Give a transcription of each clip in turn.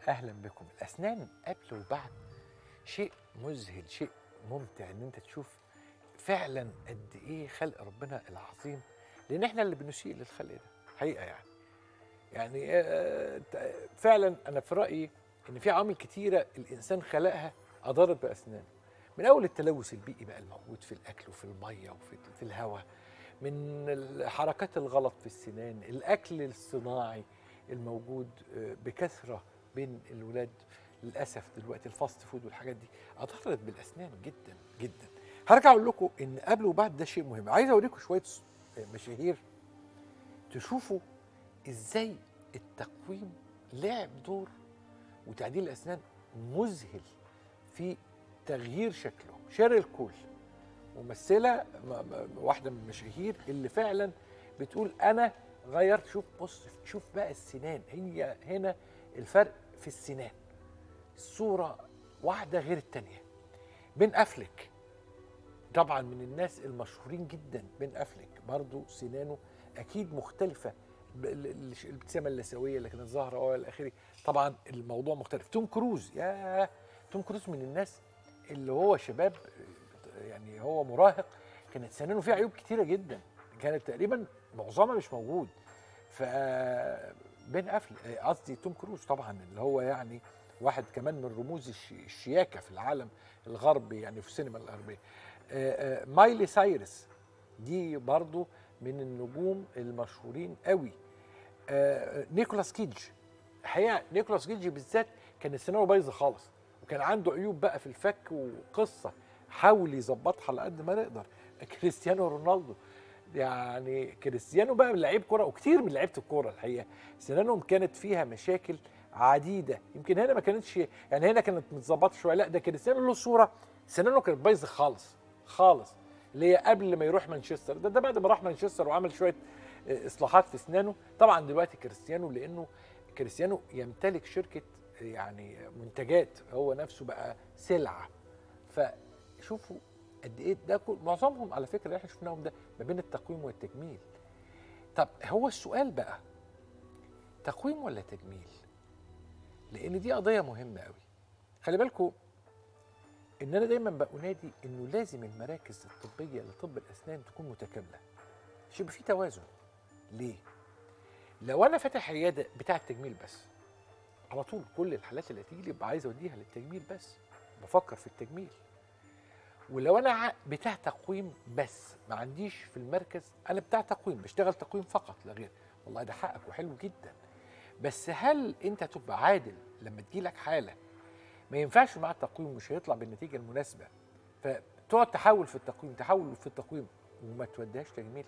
اهلا بكم الاسنان قبل وبعد شيء مذهل شيء ممتع ان انت تشوف فعلا قد ايه خلق ربنا العظيم لان احنا اللي بنسيء للخلق ده حقيقه يعني يعني آه، ت- فعلا انا في رايي ان في عوامل كتيره الانسان خلقها اضرت باسنانه من اول التلوث البيئي بقى الموجود في الاكل وفي الميه وفي في الهواء من الحركات الغلط في السنان الاكل الصناعي الموجود آه، بكثره بين الولاد للاسف دلوقتي الفاست فود والحاجات دي اضرت بالاسنان جدا جدا هرجع اقول لكم ان قبل وبعد ده شيء مهم عايز اوريكم شويه س- مشاهير تشوفوا ازاي التقويم لعب دور وتعديل الاسنان مذهل في تغيير شكله شيريل كول ممثله م- م- واحده من المشاهير اللي فعلا بتقول انا غيرت شوف بص شوف بقى السنان هي هنا الفرق في السنان الصوره واحده غير التانيه بين افلك طبعا من الناس المشهورين جدا بين افلك برضو سنانه اكيد مختلفه ب- ال- ال- الابتسامه اللثويه اللي كانت ظاهره والى اخره طبعا الموضوع مختلف توم كروز يا توم كروز من الناس اللي هو شباب يعني هو مراهق كانت سنانه فيها عيوب كتيره جدا كانت تقريبا معظمها مش موجود ف بين افلك قصدي توم كروز طبعا اللي هو يعني واحد كمان من رموز الش- الشياكه في العالم الغربي يعني في السينما الغربيه آه، آه، مايلي سايرس دي برضو من النجوم المشهورين قوي آه، نيكولاس كيدج الحقيقه نيكولاس كيدج بالذات كان سنانه بايظه خالص وكان عنده عيوب بقى في الفك وقصه حاول يظبطها على قد ما نقدر كريستيانو رونالدو يعني كريستيانو بقى من لعيب كوره وكتير من لعيبه الكوره الحقيقه سنانهم كانت فيها مشاكل عديده يمكن هنا ما كانتش يعني هنا كانت متظبطه شويه لا ده كريستيانو له صوره سنانه كانت بايظه خالص خالص اللي هي قبل ما يروح مانشستر ده, ده بعد ما راح مانشستر وعمل شويه آه، اصلاحات في اسنانه طبعا دلوقتي كريستيانو لانه كريستيانو يمتلك شركه آه، يعني منتجات هو نفسه بقى سلعه فشوفوا قد ايه ده كل معظمهم على فكره اللي احنا شفناهم ده ما بين التقويم والتجميل طب هو السؤال بقى تقويم ولا تجميل لان دي قضيه مهمه قوي خلي بالكم ان انا دايما بنادي انه لازم المراكز الطبيه لطب الاسنان تكون متكامله عشان يبقى في توازن ليه لو انا فاتح عياده بتاعه تجميل بس على طول كل الحالات اللي هتيجي لي يبقى عايز اوديها للتجميل بس بفكر في التجميل ولو انا ع- بتاع تقويم بس ما عنديش في المركز انا بتاع تقويم بشتغل تقويم فقط لا غير والله ده حقك وحلو جدا بس هل انت تبقى عادل لما تجيلك حاله ما ينفعش مع التقويم مش هيطلع بالنتيجه المناسبه فتقعد تحاول في التقويم تحاول في التقويم وما توديهاش تجميل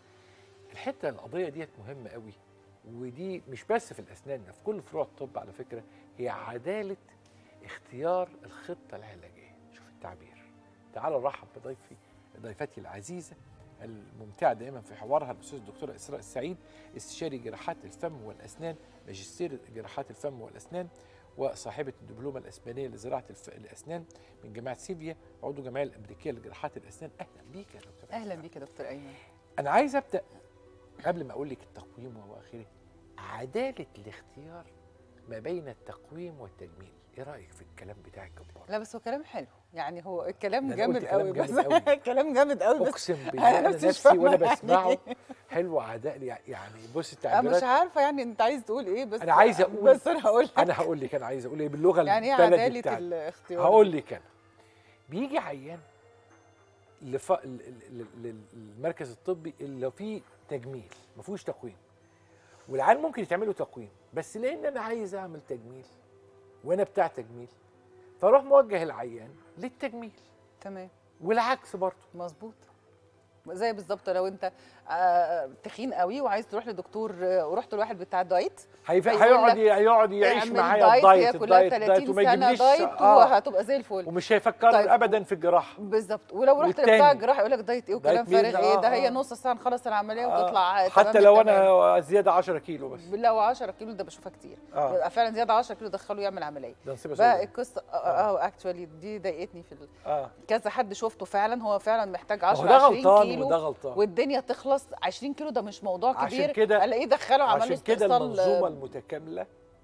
الحته القضيه ديت مهمه قوي ودي مش بس في الاسنان ده في كل فروع الطب على فكره هي عداله اختيار الخطه العلاجيه شوف التعبير تعالوا نرحب بضيفي ضيفتي العزيزه الممتعه دائما في حوارها الاستاذ الدكتوره اسراء السعيد استشاري جراحات الفم والاسنان ماجستير جراحات الفم والاسنان وصاحبه الدبلومه الاسبانيه لزراعه الف... الاسنان من جامعه سيفيا عضو الجمعيه الامريكيه لجراحات الاسنان اهلا بيك يا دكتور اهلا إسراء. بيك يا دكتور ايمن انا عايز ابدا قبل ما اقول لك التقويم واخره عداله الاختيار ما بين التقويم والتجميل ايه رايك في الكلام بتاع الجبار لا بس هو كلام حلو يعني هو الكلام ده أنا قلت جامد كلام قوي بس جامد قوي. كلام جامد قوي بس اقسم بالله انا نفسي مش نفسي وانا فاهمة بسمعه يعني. حلو عداء يعني بص انا مش التعبيرات عارفه يعني انت عايز تقول ايه بس أنا عايز أقول- بس انا هقول لك انا هقول لك انا عايز اقول ايه باللغه يعني ايه البلدي عداله بتاعتي الاختيار هقول لك انا بيجي عيان لف... ل- ل- ل- للمركز الطبي اللي فيه تجميل ما فيهوش تقويم والعيان ممكن يتعمل له تقويم بس لان انا عايز اعمل تجميل وانا بتاع تجميل فاروح موجه العيان للتجميل تمام والعكس برضه مظبوط زي بالظبط لو انت آه، تخين قوي وعايز تروح لدكتور آه، ورحت لواحد بتاع دايت هيف- هيقول هيقعد لك هيقعد يعيش اعمل معايا دايت الدايت هي كلها الدايت الدايت 30 وما سنه يجيبليش دايت آه وهتبقى زي الفل ومش هيفكرني طيب. ابدا في الجراحه بالظبط ولو رحت والتاني. لبتاع الجراحه يقول لك دايت ايه وكلام دايت مين؟ فارغ ايه آه، ده هي آه. نص ساعه نخلص العمليه آه. وتطلع حتى تمام لو التمام. انا زياده 10 كيلو بس لو 10 كيلو ده بشوفها كتير آه. يبقى فعلا زياده 10 كيلو دخله يعمل عمليه ده نصيبه بقى سوداء. القصه اه اكشولي دي ضايقتني في ال... اه كذا حد شفته فعلا هو فعلا محتاج ما هو 10 ده 20 غلطان كيلو وده غلطان والدنيا تخلص 20 كيلو ده مش موضوع عشان كبير كده- الاقيه دخله عمل له عشان كده استئصال المنظومه المتكامله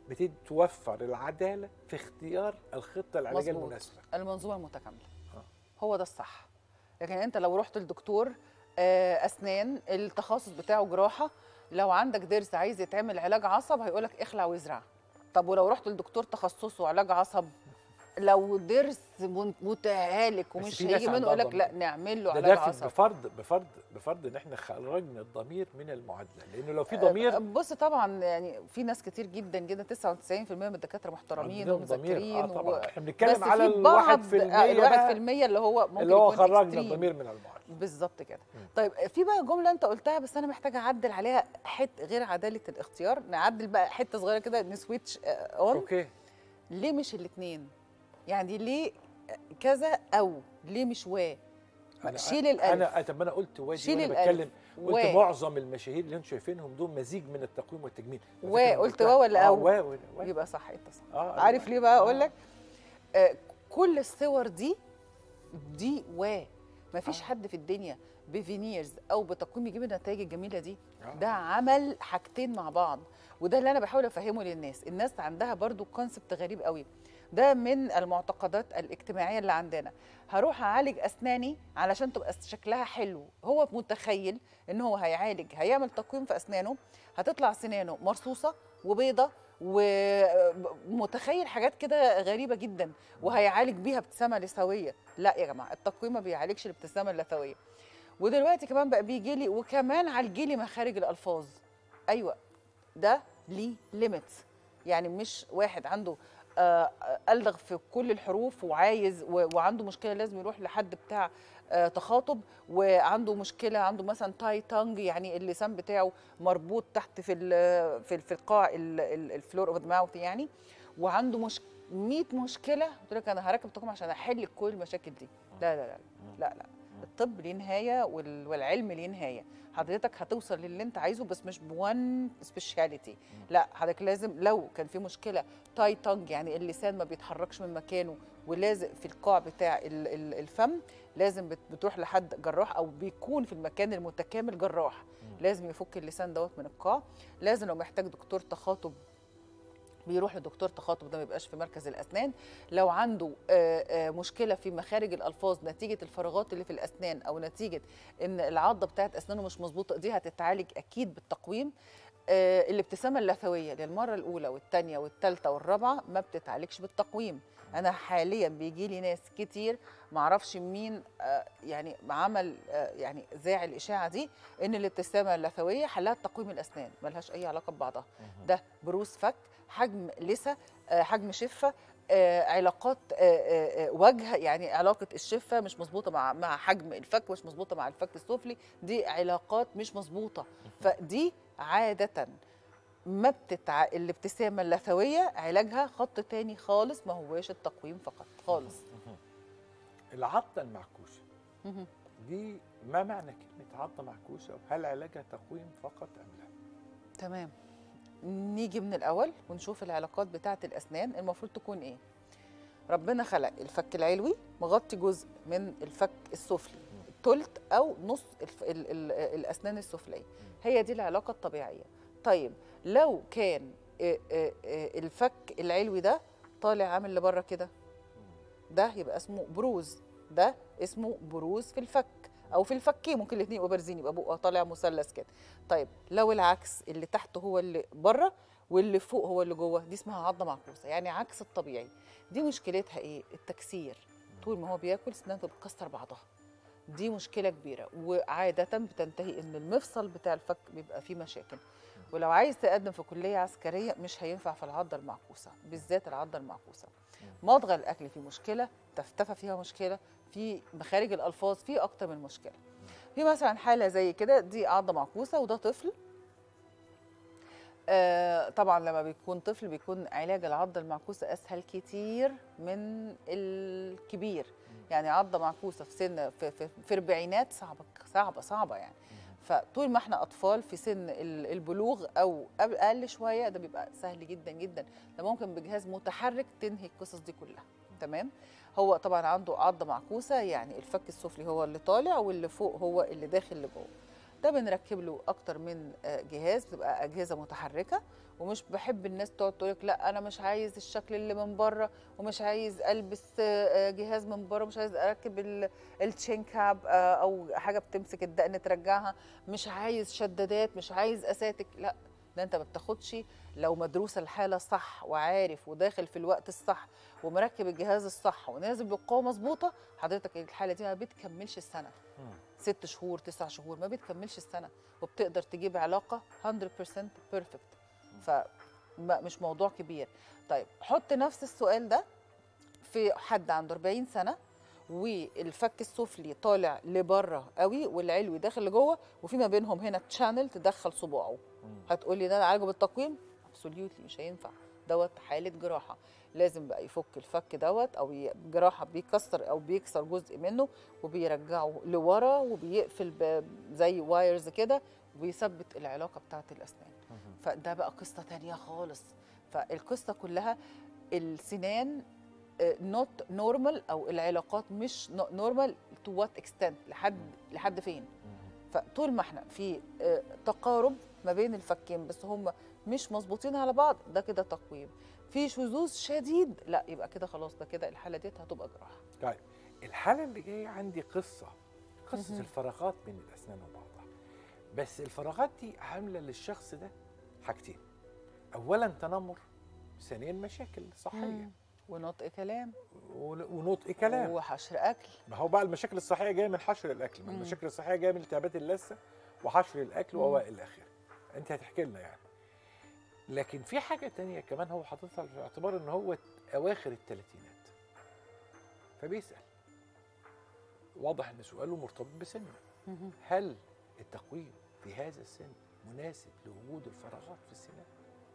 بتتوفر العداله في اختيار الخطه العلاجيه مظبوط. المناسبه المنظومه المتكامله آه. هو ده الصح لكن انت لو رحت لدكتور آه، اسنان التخصص بتاعه جراحه لو عندك ضرس عايز يتعمل علاج عصب هيقولك اخلع وازرع طب ولو رحت لدكتور تخصصه علاج عصب لو ضرس من- متهالك بس ومش في ناس هيجي منه عندها يقول لك ضمير. لا نعمل له ده علاج ده في- عصب بفرض بفرض بفرض ان احنا خرجنا الضمير من المعادله لانه لو في آه، ضمير بص طبعا يعني في ناس كتير جدا جدا 99% من الدكاتره محترمين عندهم ضمير ومذاكرين اه طبعا و... احنا بس بنتكلم على في الواحد بعض في آه، المية الواحد بقى في المية اللي هو ممكن اللي هو يكون خرجنا extreme. الضمير من المعادله بالظبط كده مم. طيب في بقى جمله انت قلتها بس انا محتاجه اعدل عليها حت غير عداله الاختيار نعدل بقى حته صغيره كده نسويتش اون اوكي ليه مش الاثنين يعني ليه كذا او ليه مش و أنا- شيل الالف انا طب انا قلت وادي شيل وانا الألف. بتكلم قلت و. معظم المشاهير اللي انتم شايفينهم دول مزيج من التقويم والتجميل على و، فكرة أنا قلت قلتها. و ولا آه، أو؟ و و و. يبقى صح انت صح آه عارف ليه بقى اقول آه. لك آه كل الصور دي دي و مفيش آه. حد في الدنيا بفينيرز او بتقويم يجيب النتائج الجميله دي آه. ده عمل حاجتين مع بعض وده اللي انا بحاول افهمه للناس الناس عندها برضو كونسبت غريب قوي ده من المعتقدات الاجتماعيه اللي عندنا هروح اعالج اسناني علشان تبقى شكلها حلو هو متخيل ان هو هيعالج هيعمل تقويم في اسنانه هتطلع سنانه مرصوصه وبيضه ومتخيل حاجات كده غريبه جدا وهيعالج بيها ابتسامه لثويه لا يا جماعه التقويم ما بيعالجش الابتسامه اللثويه ودلوقتي كمان بقى بيجي لي وكمان عالجي لي مخارج الالفاظ ايوه ده ليه ليميتس يعني مش واحد عنده آه، ألغ في كل الحروف وعايز و- وعنده مشكله لازم يروح لحد بتاع آه، تخاطب وعنده مشكله عنده مثلا تاي تانج يعني اللسان بتاعه مربوط تحت في ال في ال- في القاع الفلور اوف ماوث يعني وعنده مش 100 مشكله قلت لك انا هركب تقويم عشان احل كل المشاكل دي لا لا لا لا لا الطب ليه نهايه وال- والعلم ليه نهايه حضرتك هتوصل للي انت عايزه بس مش بوان سبيشاليتي لا حضرتك لازم لو كان في مشكله تاي تانج يعني اللسان ما بيتحركش من مكانه ولازق في القاع بتاع ال- ال- الفم لازم بت- بتروح لحد جراح او بيكون في المكان المتكامل جراح لازم يفك اللسان دوت من القاع لازم لو محتاج دكتور تخاطب بيروح لدكتور تخاطب ده ما يبقاش في مركز الاسنان لو عنده آه، آه، مشكله في مخارج الالفاظ نتيجه الفراغات اللي في الاسنان او نتيجه ان العضه بتاعت اسنانه مش مظبوطه دي هتتعالج اكيد بالتقويم آه، الابتسامه اللثويه للمره الاولى والثانيه والثالثه والرابعه ما بتتعالجش بالتقويم انا حاليا بيجي لي ناس كتير معرفش مين آه، يعني عمل آه، يعني ذاع الاشاعه دي ان الابتسامه اللثويه حلها تقويم الاسنان ملهاش اي علاقه ببعضها ده بروز فك حجم لثه آه، حجم شفه آه، علاقات آه، آه، آه، وجه يعني علاقه الشفه مش مظبوطه مع مع حجم الفك مش مظبوطه مع الفك السفلي دي علاقات مش مظبوطه فدي عاده ما بتتع... الابتسامه اللثويه علاجها خط تاني خالص ما هواش التقويم فقط خالص العضه المعكوسه مهم. دي ما معنى كلمه عضه معكوسه وهل علاجها تقويم فقط ام لا تمام نيجي من الاول ونشوف العلاقات بتاعه الاسنان المفروض تكون ايه ربنا خلق الفك العلوي مغطي جزء من الفك السفلي تلت او نص الف... ال... ال... الاسنان السفليه هي دي العلاقه الطبيعيه طيب لو كان آه، آه، آه، الفك العلوي ده طالع عامل لبره كده ده يبقى اسمه بروز ده اسمه بروز في الفك او في الفكين ممكن الاثنين يبقوا بارزين يبقى بقى طالع مثلث كده طيب لو العكس اللي تحت هو اللي بره واللي فوق هو اللي جوه دي اسمها عضه معكوسه يعني عكس الطبيعي دي مشكلتها ايه التكسير طول ما هو بياكل سنانه بتكسر بعضها دي مشكله كبيره وعاده بتنتهي ان المفصل بتاع الفك بيبقى فيه مشاكل ولو عايز تقدم في كليه عسكريه مش هينفع في العضه المعكوسه بالذات العضه المعكوسه مضغ الاكل فيه مشكله تفتفه فيها مشكله في مخارج الالفاظ فيه اكتر من مشكله في مثلا حاله زي كده دي عضه معكوسه وده طفل آه طبعا لما بيكون طفل بيكون علاج العضه المعكوسه اسهل كتير من الكبير يعني عضه معكوسه في سن في في, في اربعينات صعبه صعبه صعبه يعني فطول ما احنا اطفال في سن ال- البلوغ او قبل- اقل شويه ده بيبقى سهل جدا جدا ده ممكن بجهاز متحرك تنهي القصص دي كلها تمام هو طبعا عنده عضه معكوسه يعني الفك السفلي هو اللي طالع واللي فوق هو اللي داخل لجوه ده بنركب له اكتر من آه، جهاز بتبقى اجهزه متحركه ومش بحب الناس تقعد تقول لك لا انا مش عايز الشكل اللي من بره ومش عايز البس آه، جهاز من بره مش عايز اركب ال- التشين كاب آه، او حاجه بتمسك الدقن ترجعها مش عايز شدادات مش عايز اساتك لا ده انت ما بتاخدش لو مدروسه الحاله صح وعارف وداخل في الوقت الصح ومركب الجهاز الصح ونازل بالقوه مظبوطه حضرتك الحاله دي ما بتكملش السنه مم. ست شهور تسع شهور ما بتكملش السنه وبتقدر تجيب علاقه 100% بيرفكت فمش موضوع كبير طيب حط نفس السؤال ده في حد عنده 40 سنه والفك السفلي طالع لبره قوي والعلوي داخل لجوه وفي ما بينهم هنا تشانل تدخل صباعه مم. هتقولي ده عالجه بالتقويم ابسوليوتلي مش هينفع دوت حاله جراحه لازم بقى يفك الفك دوت او ي- جراحه بيكسر او بيكسر جزء منه وبيرجعه لورا وبيقفل ب- زي وايرز كده وبيثبت العلاقه بتاعه الاسنان مم. فده بقى قصه تانية خالص فالقصه كلها السنان نوت نورمال او العلاقات مش نورمال تو وات اكستنت لحد لحد فين مم. فطول ما احنا في آه، تقارب ما بين الفكين بس هم مش مظبوطين على بعض ده كده تقويم في شذوذ شديد لا يبقى كده خلاص ده كده الحاله ديت هتبقى جراحه طيب الحالة اللي جاية عندي قصة قصة مهم. الفراغات بين الأسنان وبعضها بس الفراغات دي عاملة للشخص ده حاجتين أولا تنمر ثانيا مشاكل صحية مم. ونطق كلام ون- ونطق كلام وحشر اكل ما هو بقى المشاكل الصحية جاية من حشر الأكل ما مم. المشاكل الصحية جاية من التهابات اللثة وحشر الأكل مم. وإلى آخره أنت هتحكي لنا يعني لكن في حاجة تانية كمان هو حاططها في اعتبار إن هو أواخر الثلاثينات فبيسأل واضح إن سؤاله مرتبط بسنه مهم. هل التقويم في هذا السن مناسب لوجود الفراغات في السنان؟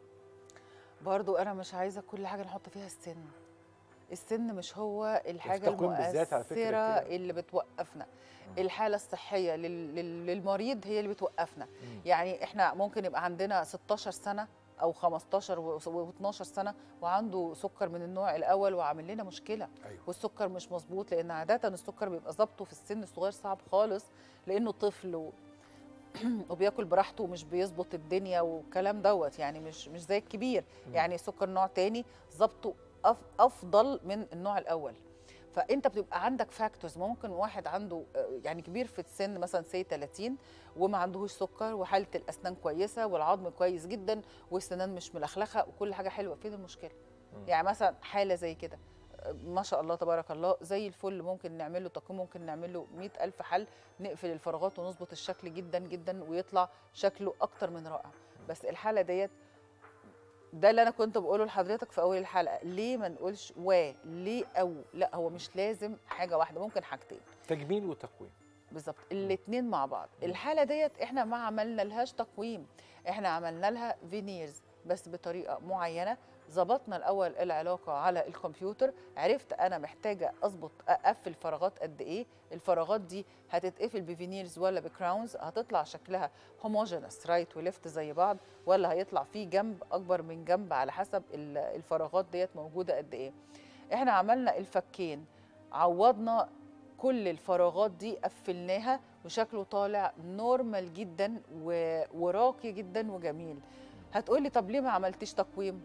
برضو انا مش عايزه كل حاجه نحط فيها السن السن مش هو الحاجه التقويم بالذات على فكرة المؤثره كده. اللي بتوقفنا مم. الحاله الصحيه لل- لل- للمريض هي اللي بتوقفنا يعني احنا ممكن يبقى عندنا 16 سنه او 15 و12 سنه وعنده سكر من النوع الاول وعامل لنا مشكله أيوه والسكر مش مظبوط لان عاده السكر بيبقى ظبطه في السن الصغير صعب خالص لانه طفل و... وبياكل براحته ومش بيظبط الدنيا والكلام دوت يعني مش مش زي الكبير مم. يعني سكر نوع تاني ظبطه أف... افضل من النوع الاول فانت بتبقى عندك فاكتورز ممكن واحد عنده آه، يعني كبير في السن مثلا سي 30 وما عندهوش سكر وحاله الاسنان كويسه والعظم كويس جدا والسنان مش ملخلخه وكل حاجه حلوه فين المشكله مم. يعني مثلا حاله زي كده آه، ما شاء الله تبارك الله زي الفل ممكن نعمل له تقويم ممكن نعمل له 100000 حل نقفل الفراغات ونظبط الشكل جدا جدا ويطلع شكله اكتر من رائع بس الحاله ديت ده اللي انا كنت بقوله لحضرتك في اول الحلقه ليه ما نقولش و ليه او لا هو مش لازم حاجه واحده ممكن حاجتين تجميل وتقويم بالظبط الاثنين مع بعض الحاله ديت احنا ما عملنا لهاش تقويم احنا عملنا لها فينيرز بس بطريقه معينه ظبطنا الاول العلاقه على الكمبيوتر عرفت انا محتاجه اظبط اقفل فراغات قد ايه الفراغات دي هتتقفل بفينيرز ولا بكراونز هتطلع شكلها هوموجينس رايت وليفت زي بعض ولا هيطلع في جنب اكبر من جنب على حسب ال- الفراغات ديت موجوده قد ايه احنا عملنا الفكين عوضنا كل الفراغات دي قفلناها وشكله طالع نورمال جدا و... وراقي جدا وجميل هتقولي طب ليه ما عملتيش تقويم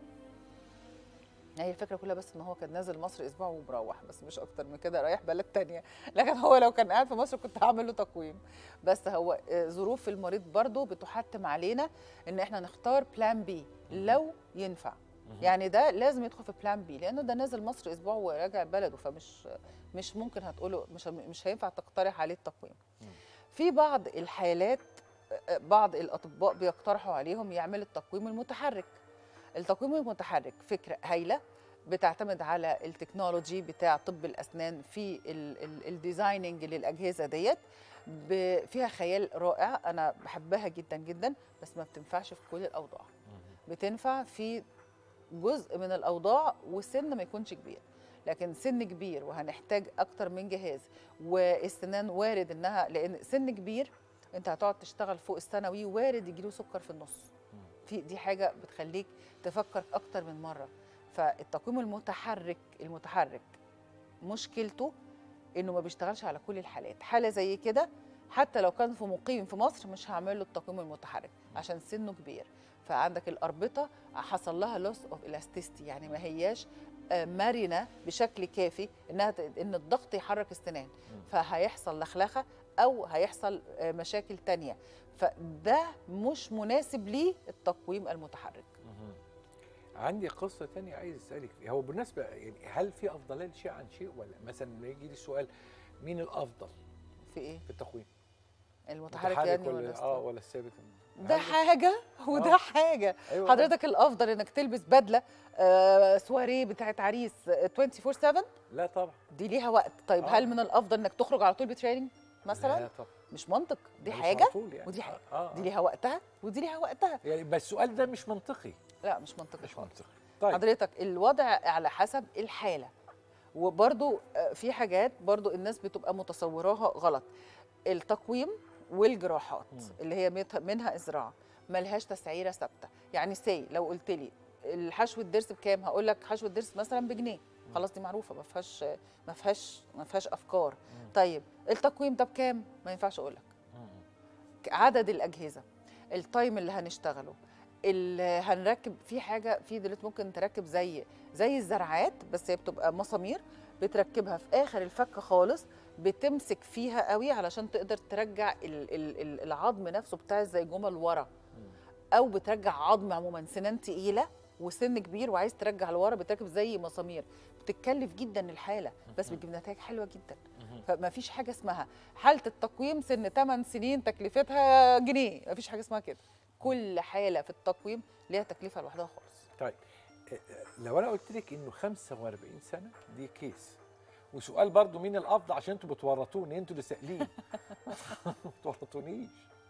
هي الفكره كلها بس ان هو كان نازل مصر اسبوع ومروح بس مش اكتر من كده رايح بلد تانية لكن هو لو كان قاعد في مصر كنت هعمل له تقويم بس هو آه، ظروف المريض برضو بتحتم علينا ان احنا نختار بلان بي لو ينفع يعني ده لازم يدخل في بلان بي لانه ده نازل مصر اسبوع وراجع بلده فمش مش ممكن هتقوله مش مش هينفع تقترح عليه التقويم مم. في بعض الحالات آه، بعض الاطباء بيقترحوا عليهم يعمل التقويم المتحرك التقويم المتحرك فكره هايله بتعتمد على التكنولوجي بتاع طب الاسنان في ال- ال- الديزايننج للاجهزه ديت ب- فيها خيال رائع انا بحبها جدا جدا بس ما بتنفعش في كل الاوضاع بتنفع في جزء من الاوضاع وسن ما يكونش كبير لكن سن كبير وهنحتاج اكتر من جهاز والسنان وارد انها لان سن كبير انت هتقعد تشتغل فوق الثانوي وارد يجيله سكر في النص في دي حاجه بتخليك تفكر اكتر من مره فالتقويم المتحرك المتحرك مشكلته انه ما بيشتغلش على كل الحالات حاله زي كده حتى لو كان في مقيم في مصر مش هعمل له التقويم المتحرك عشان سنه كبير فعندك الاربطه حصل لها لوس اوف الاستيستي يعني ما هياش آه، مرنه بشكل كافي انها ت- ان الضغط يحرك السنان فهيحصل لخلخه او هيحصل آه، مشاكل تانية فده مش مناسب ليه التقويم المتحرك مهم. عندي قصة تانية عايز أسألك فيها هو بالنسبة يعني هل في أفضلية لشيء عن شيء ولا مثلا لما يجي لي سؤال مين الأفضل في ايه في التقويم؟ المتحرك يعني ولا ولا اه الثابت؟ ولا الثابت؟ ده هل- حاجه وده آه. حاجه أيوة حضرتك الافضل انك تلبس بدله آه سواريه بتاعت عريس آه، 24 7 لا طبعا دي ليها وقت طيب آه. هل من الافضل انك تخرج على طول بتريننج مثلا لا طبعا مش منطق دي مش حاجه على طول يعني. ودي حاجة. آه. دي آه. ليها وقتها ودي ليها وقتها يعني بس السؤال ده مش منطقي لا مش منطقي مش خالص منطقي طيب حضرتك الوضع على حسب الحاله وبرضو آه، في حاجات برضو الناس بتبقى متصوراها غلط التقويم والجراحات مم. اللي هي ميت- منها ازراع ملهاش تسعيره ثابته يعني سي لو قلت لي الحشو الضرس بكام هقول لك حشو الضرس مثلا بجنيه خلاص دي معروفه ما فيهاش ما فيهاش ما فيهاش افكار مم. طيب التقويم ده بكام ما ينفعش اقول لك مم. عدد الاجهزه التايم اللي هنشتغله اللي هنركب في حاجه في دلوقتي ممكن تركب زي زي الزرعات بس هي بتبقى مسامير بتركبها في اخر الفك خالص بتمسك فيها قوي علشان تقدر ترجع ال- ال- ال- العظم نفسه بتاع الزيجومه لورا مم. او بترجع عظم عموما سنان تقيله وسن كبير وعايز ترجع لورا بتركب زي مسامير بتتكلف جدا الحاله بس مهم. بتجيب نتائج حلوه جدا مهم. فما فيش حاجه اسمها حاله التقويم سن 8 سنين تكلفتها جنيه ما فيش حاجه اسمها كده كل حاله في التقويم ليها تكلفه لوحدها خالص طيب آه، آه، لو انا قلت لك انه 45 سنه دي كيس وسؤال برضو مين الافضل عشان انتوا بتورطوني انتوا اللي سائلين ما تورطونيش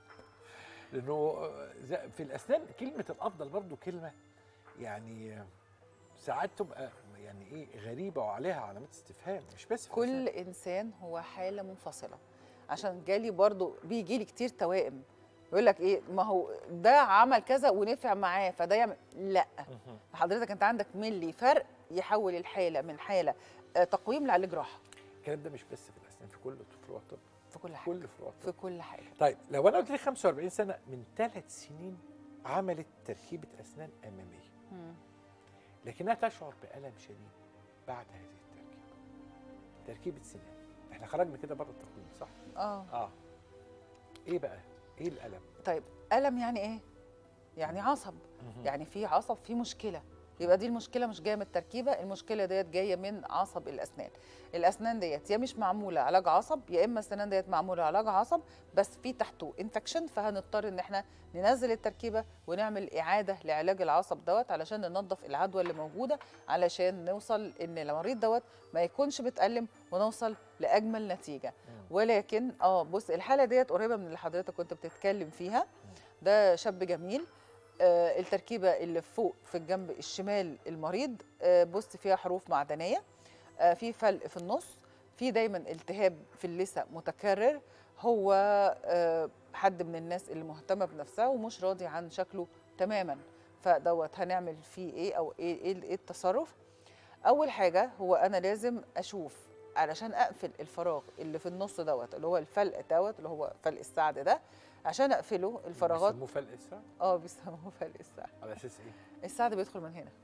لانه آه، زي- في الاسنان كلمه الافضل برضو كلمه يعني آه، ساعات تبقى يعني ايه غريبه وعليها علامات استفهام مش بس في كل الأسنان. انسان هو حاله منفصله عشان جالي برضو بيجي لي كتير توائم يقول لك ايه ما هو ده عمل كذا ونفع معاه فده يعمل لا مهم. حضرتك انت عندك ملي فرق يحول الحاله من حاله آه، تقويم لعلاج جراحه الكلام ده مش بس في الاسنان في كل فروع الطب في كل حاجه كل فروع الطب في كل حاجه طيب لو انا قلت لك 45 سنه من ثلاث سنين عملت تركيبه اسنان اماميه مم. لكنها تشعر بألم شديد بعد هذه التركيبة تركيبة سنان احنا خرجنا كده بره التقويم صح؟ اه اه ايه بقى؟ ايه الألم؟ طيب الم يعني ايه يعني عصب يعني في عصب في مشكله يبقى دي المشكله مش جايه من التركيبه المشكله ديت جايه من عصب الاسنان الاسنان ديت يا مش معموله علاج عصب يا اما السنان ديت معموله علاج عصب بس في تحته انفكشن فهنضطر ان احنا ننزل التركيبه ونعمل اعاده لعلاج العصب دوت علشان ننظف العدوى اللي موجوده علشان نوصل ان المريض دوت ما يكونش بتألم ونوصل لاجمل نتيجه ولكن اه بص الحاله ديت قريبه من اللي حضرتك كنت بتتكلم فيها ده شاب جميل آه التركيبه اللي فوق في الجنب الشمال المريض آه بص فيها حروف معدنيه آه في فلق في النص في دايما التهاب في اللثه متكرر هو آه حد من الناس اللي مهتمه بنفسها ومش راضي عن شكله تماما فدوت هنعمل فيه ايه او ايه ايه إيه التصرف اول حاجه هو انا لازم اشوف علشان اقفل الفراغ اللي في النص دوت اللي هو الفلق دوت اللي هو فلق السعد ده عشان اقفله الفراغات بيسموه فلق الساعة اه بيسموه فلق السعد على أساس إيه؟ السعد بيدخل من هنا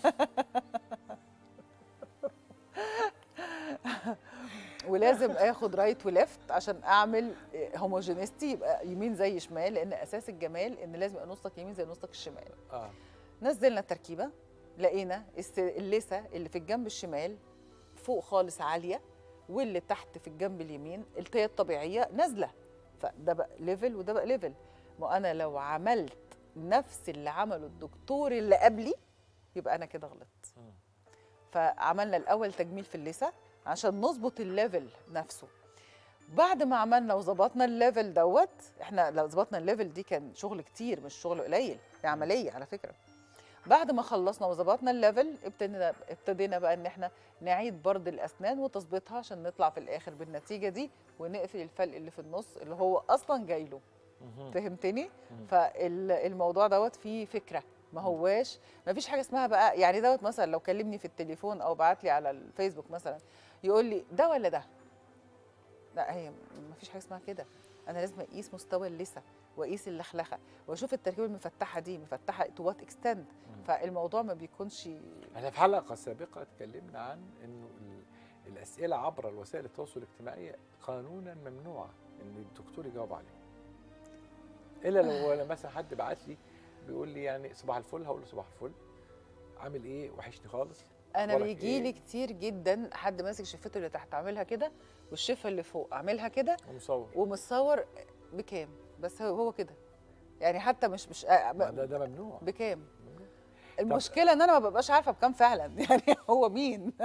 ولازم اخد رايت وليفت عشان اعمل هوموجينيستي يبقى يمين زي شمال لان اساس الجمال ان لازم يبقى نصك يمين زي نصك الشمال اه نزلنا التركيبه لقينا الس- اللثه اللي في الجنب الشمال فوق خالص عاليه واللي تحت في الجنب اليمين التهي الطبيعيه نازله فده بقى ليفل وده بقى ليفل ما انا لو عملت نفس اللي عمله الدكتور اللي قبلي يبقى انا كده غلطت مم. فعملنا الاول تجميل في اللثه عشان نظبط الليفل نفسه بعد ما عملنا وظبطنا الليفل دوت احنا لو ظبطنا الليفل دي كان شغل كتير مش شغل قليل دي عمليه على فكره بعد ما خلصنا وظبطنا الليفل ابتدينا ابتدينا بقى ان احنا نعيد برد الاسنان وتظبيطها عشان نطلع في الاخر بالنتيجه دي ونقفل الفلق اللي في النص اللي هو اصلا جاي له مهم. فهمتني مم. فالموضوع دوت فيه فكره ما هواش ما فيش حاجه اسمها بقى يعني دوت مثلا لو كلمني في التليفون او بعت لي على الفيسبوك مثلا يقول لي ده ولا ده لا هي ما فيش حاجه اسمها كده انا لازم اقيس مستوى اللثه واقيس اللخلخه واشوف التركيبه المفتحه دي مفتحه تو وات اكستند فالموضوع ما بيكونش احنا في حلقه سابقه اتكلمنا عن انه ال- الاسئله عبر الوسائل التواصل الاجتماعي قانونا ممنوعه ان الدكتور يجاوب عليها الا لو انا مثلا حد بعت لي بيقول لي يعني صباح الفل هقول له صباح الفل عامل ايه وحشني خالص انا أخبارك بيجي لي إيه؟ كتير جدا حد ماسك شفته اللي تحت اعملها كده والشفه اللي فوق اعملها كده ومصور ومتصور بكام بس هو هو كده يعني حتى مش مش آه، ما ده ده ممنوع بكام ممنوع. المشكله ان انا ما ببقاش عارفه بكام فعلا يعني هو مين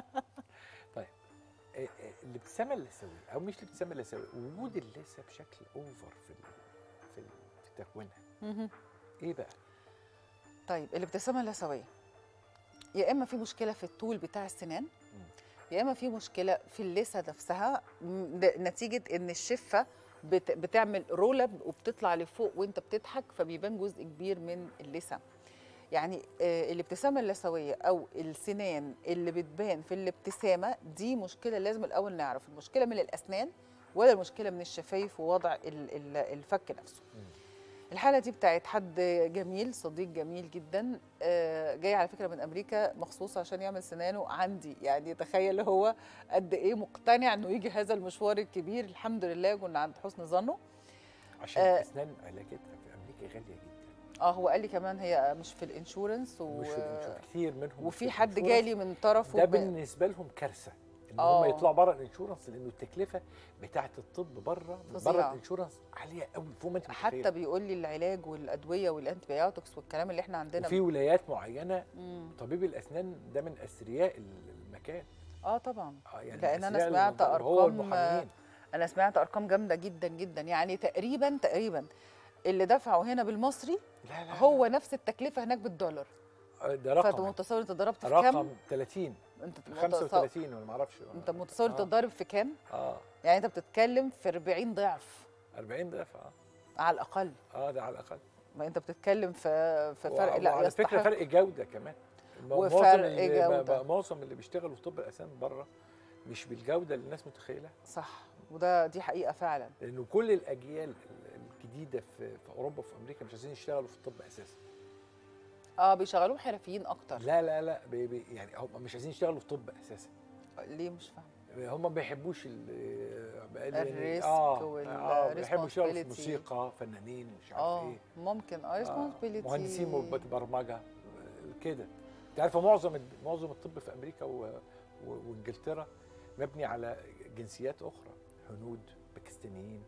إيه إيه الابتسامه اللثويه او مش الابتسامه اللثويه وجود اللثه بشكل اوفر في ال- في ال- في تكوينها مهم. ايه بقى؟ طيب الابتسامه اللثويه يا اما في مشكله في الطول بتاع السنان يا اما في مشكله في اللثه نفسها م- ده نتيجه ان الشفه بت- بتعمل رول اب وبتطلع لفوق وانت بتضحك فبيبان جزء كبير من اللثه يعني آه، الابتسامه اللثويه او السنان اللي بتبان في الابتسامه دي مشكله لازم الاول نعرف المشكله من الاسنان ولا المشكله من الشفايف ووضع ال- ال- الفك نفسه مم. الحاله دي بتاعت حد جميل صديق جميل جدا آه، جاي على فكره من امريكا مخصوص عشان يعمل سنانه عندي يعني تخيل هو قد ايه مقتنع انه يجي هذا المشوار الكبير الحمد لله كنا عند حسن ظنه عشان آه. الاسنان علاجتها في امريكا غاليه جدا اه هو قال لي كمان هي مش في الانشورنس و... مش في الانشورنس كتير منهم مش وفي في حد الانشورنس. جالي من طرفه ده ب- بالنسبه لهم كارثه ان آه. هم يطلعوا بره الانشورنس لانه التكلفه بتاعه الطب بره فظيعة. بره الانشورنس عاليه قوي فوق ما انت حتى متخيل بيقول لي العلاج والادويه والانتبيوتكس والكلام اللي احنا عندنا وفي ولايات معينه مم. طبيب الاسنان ده من اثرياء المكان اه طبعا آه يعني لأن أنا أثرياء سمعت المنطقة، هو أرقام- والمحامين انا سمعت ارقام جامده جدا جدا يعني تقريبا تقريبا اللي دفعوا هنا بالمصري لا لا هو نفس التكلفه هناك بالدولار لا. ده فانت رقم متصور انت ضربت في كام رقم 30 انت متصور 35 ولا ما اعرفش انت متصور انت آه. ضارب في كام اه يعني انت بتتكلم في 40 ضعف 40 ضعف اه على الاقل اه ده على الاقل ما انت بتتكلم في في فرق لا على فكره يستحق فرق جوده كمان م- وفرق معظم اللي جودة. ب- معظم اللي بيشتغلوا في طب الاسنان بره مش بالجوده اللي الناس متخيلها صح وده دي حقيقه فعلا لانه كل الاجيال ال- الجديده في في اوروبا وفي امريكا مش عايزين يشتغلوا في الطب اساسا اه بيشغلوهم حرفيين اكتر لا لا لا بي بي يعني هم مش عايزين يشتغلوا في طب اساسا ليه مش فاهم هم ما بيحبوش ال- الريسك اه اه بيحبوا يشتغلوا في والresponsibility. موسيقى فنانين مش عارف اه ايه ممكن اه آه، ريسبونسبيلتي مهندسين مب- برمجه آه، كده انت عارفه معظم الد- معظم الطب في امريكا و- و- وانجلترا مبني على جنسيات اخرى هنود باكستانيين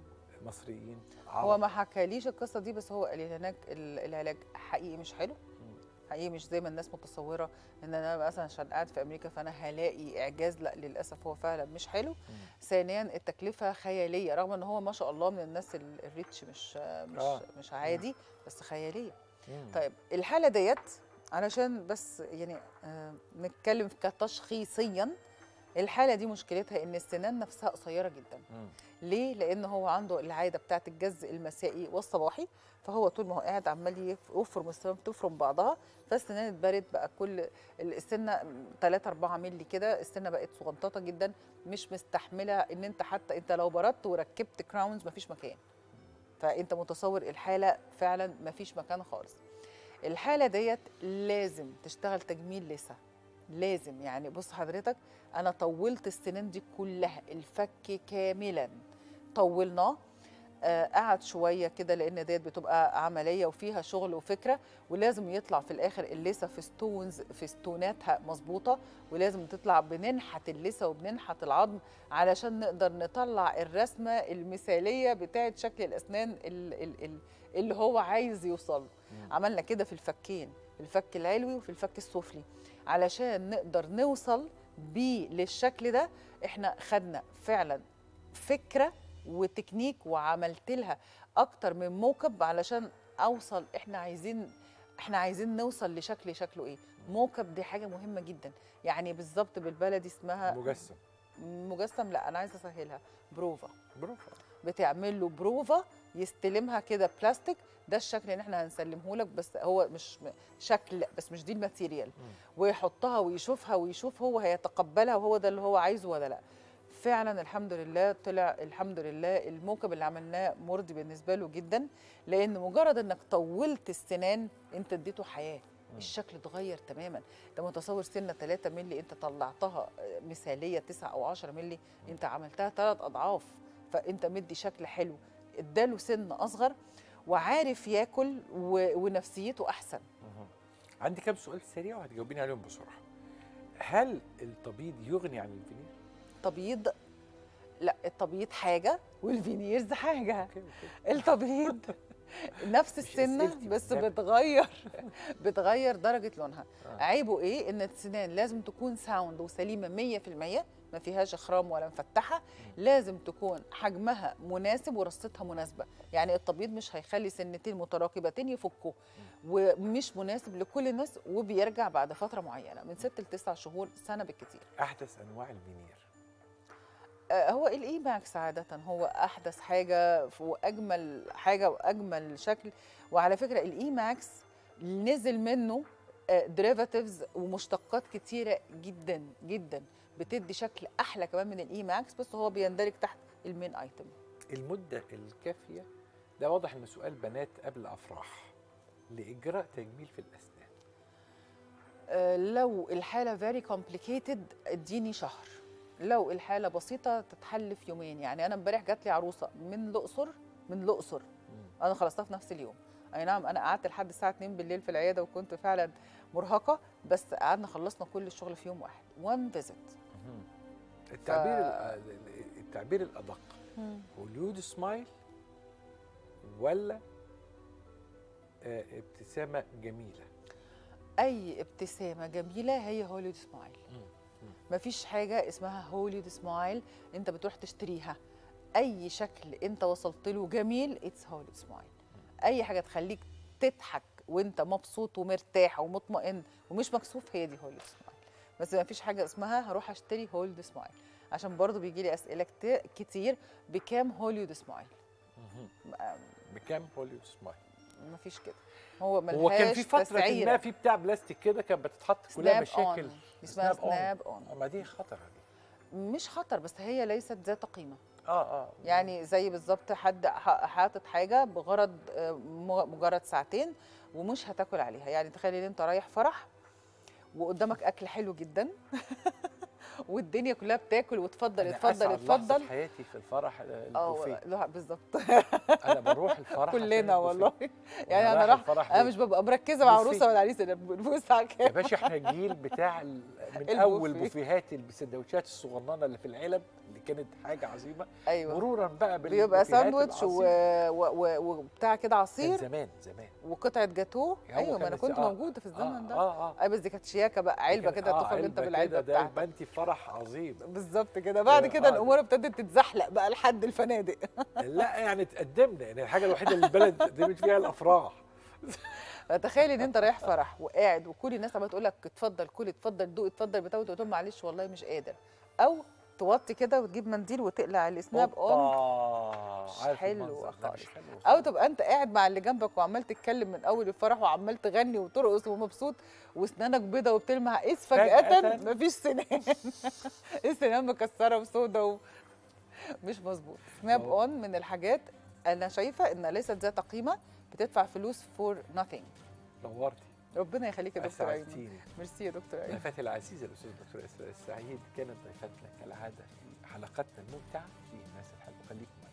مصريين هو عرب ما حكاليش القصه دي بس هو قال لي هناك ال- العلاج حقيقي مش حلو حقيقي مش زي ما الناس متصوره ان انا مثلا عشان قاعد في امريكا فانا هلاقي اعجاز لا للاسف هو فعلا مش حلو ثانيا التكلفه خياليه رغم ان هو ما شاء الله من الناس ال- الريتش مش مش آه. مش عادي بس خياليه مم. طيب الحاله ديت علشان بس يعني آه نتكلم كتشخيصيا الحاله دي مشكلتها ان السنان نفسها قصيره جدا مم. ليه؟ لأن هو عنده العادة بتاعة الجز المسائي والصباحي فهو طول ما هو قاعد عمال يف- يفرم السنان بتفرم بعضها فالسنان اتبرد بقى كل السنة 3 4 مللي كده السنة بقت صغنططة جدا مش مستحملة إن أنت حتى أنت لو بردت وركبت كراونز مفيش مكان فأنت متصور الحالة فعلا مفيش مكان خالص الحالة ديت لازم تشتغل تجميل لسه لازم يعني بص حضرتك انا طولت السنين دي كلها الفك كاملا طولناه آه، قعد شويه كده لان ديت بتبقى عمليه وفيها شغل وفكره ولازم يطلع في الاخر اللثه في ستونز في ستوناتها مظبوطه ولازم تطلع بننحت اللثه وبننحت العظم علشان نقدر نطلع الرسمه المثاليه بتاعه شكل الاسنان ال- ال- ال- اللي هو عايز يوصل له. مم. عملنا كده في الفكين في الفك العلوي وفي الفك السفلي علشان نقدر نوصل بيه للشكل ده احنا خدنا فعلا فكره وتكنيك وعملت لها اكتر من موكب علشان اوصل احنا عايزين احنا عايزين نوصل لشكل شكله ايه موكب دي حاجه مهمه جدا يعني بالظبط بالبلدي اسمها مجسم مجسم لا انا عايزه اسهلها بروفا برافو بتعمل له بروفا يستلمها كده بلاستيك ده الشكل اللي احنا هنسلمه لك بس هو مش م- شكل بس مش دي الماتيريال ويحطها ويشوفها ويشوف هو هيتقبلها وهو ده اللي هو عايزه ولا لا فعلا الحمد لله طلع الحمد لله الموكب اللي عملناه مرضي بالنسبه له جدا لان مجرد انك طولت السنان انت اديته حياه الشكل اتغير تماما انت متصور سنه 3 مللي انت طلعتها مثاليه 9 او 10 مللي انت عملتها ثلاث اضعاف فانت مدي شكل حلو اداله سن اصغر وعارف ياكل و... ونفسيته احسن مهم. عندي كام سؤال سريع وهتجاوبيني عليهم بسرعه هل التبييض يغني عن الفينير؟ تبييض لا التبييض حاجه والفينيرز حاجه أوكي، أوكي. التبييض نفس مش السنه أسئلتي بس بالذات. بتغير بتغير درجه لونها آه. عيبه ايه ان السنان لازم تكون ساوند وسليمه 100% ما فيهاش خرام ولا مفتحه لازم تكون حجمها مناسب ورصتها مناسبه يعني التبييض مش هيخلي سنتين متراكبتين يفكوا ومش مناسب لكل الناس وبيرجع بعد فتره معينه من 6 ل 9 شهور سنه بالكثير احدث انواع الفينير آه، هو الاي ماكس عاده هو احدث حاجه واجمل حاجه واجمل شكل وعلى فكره الاي ماكس نزل منه ديريفاتيفز ومشتقات كتيره جدا جدا بتدي شكل احلى كمان من الاي ماكس بس هو بيندرج تحت المين ايتم المده الكافيه ده واضح انه سؤال بنات قبل افراح لاجراء تجميل في الاسنان آه، لو الحاله فيري كومبليكيتد اديني شهر لو الحاله بسيطه تتحل في يومين يعني انا امبارح جات لي عروسه من الاقصر من الاقصر انا خلصتها في نفس اليوم اي نعم انا قعدت لحد الساعه 2 بالليل في العياده وكنت فعلا مرهقه بس قعدنا خلصنا كل الشغل في يوم واحد وان فيزيت مهم. التعبير ال- التعبير الادق هوليود سمايل ولا آه، ابتسامه جميله اي ابتسامه جميله هي هوليود سمايل مفيش حاجه اسمها هوليود سمايل انت بتروح تشتريها اي شكل انت وصلت له جميل اتس هوليود سمايل اي حاجه تخليك تضحك وانت مبسوط ومرتاح ومطمئن ومش مكسوف هي دي هوليود سمايل بس مفيش حاجه اسمها هروح اشتري هوليود سمايل عشان برضو بيجي لي اسئله كت- كتير بكام هوليود سمايل مهم. م- بكام هوليود سمايل مفيش كده هو ملهاش هو كان في فتره تسعيرة. ما في بتاع بلاستيك كده كانت بتتحط كلها سناب مشاكل اون اسمها سناب أون. سناب اون ما دي خطره دي مش خطر بس هي ليست ذات قيمه اه اه يعني زي بالظبط حد ح- حاطط حاجه بغرض آه، م- مجرد ساعتين ومش هتاكل عليها يعني تخيل ان انت رايح فرح وقدامك اكل حلو جدا والدنيا كلها بتاكل وتفضل أنا اتفضل أسعد لحظة اتفضل في حياتي في الفرح آه، اه البوفيه لا بالظبط انا بروح الفرح عشان كلنا البوفيه. والله وأنا يعني انا رايح راح الفرح انا ليه؟ مش ببقى مركزه مع بوفيه. عروسه ولا عريس انا بنفوس على يا كام باشا احنا الجيل بتاع ال- من البوفيه. اول بوفيهات السندوتشات الصغننه اللي في العلب اللي كانت حاجه عظيمه ايوه مرورا بقى بيبقى بالبوفيهات ساندوتش و... العظيمة. و... و... وبتاع كده كان عصير زمان زمان وقطعه جاتوه هو ايوه ما كان انا الس- كنت آه. موجوده في الزمن ده اه اه اي بس دي كانت شياكه بقى علبه كان- كده آه، تخرج انت علبة بالعلبه كده، ده بتاعتك يبقى انت فرح عظيم بالظبط كده بعد آه، كده آه. الامور ابتدت تتزحلق بقى لحد الفنادق لا يعني تقدمنا يعني الحاجه الوحيده اللي البلد قدمت فيها الافراح فتخيل ان انت رايح فرح وقاعد وكل الناس عماله تقول لك اتفضل كل اتفضل دوق اتفضل بتاع تقول لهم معلش والله مش قادر او توطي كده وتجيب منديل وتقلع السناب اون أوبا، مش عارف حلو المنظر ده مش خالص. حلو او خالص. تبقى انت قاعد مع اللي جنبك وعمال تتكلم من اول الفرح وعمال تغني وترقص ومبسوط واسنانك بيضه وبتلمع اذ فجاه فجأة. مفيش سنان السنان مكسره وسودة و... مش مظبوط سناب أوه. اون من الحاجات انا شايفه ان ليست ذات قيمه بتدفع فلوس فور nothing نورتي ربنا يخليك يا دكتور ايمن اسعدتيني ميرسي يا دكتور ايمن ضيفتي العزيزه الاستاذ الدكتور اسراء السعيد كانت ضيفتنا كالعاده في حلقتنا الممتعه في الناس الحلوه خليكم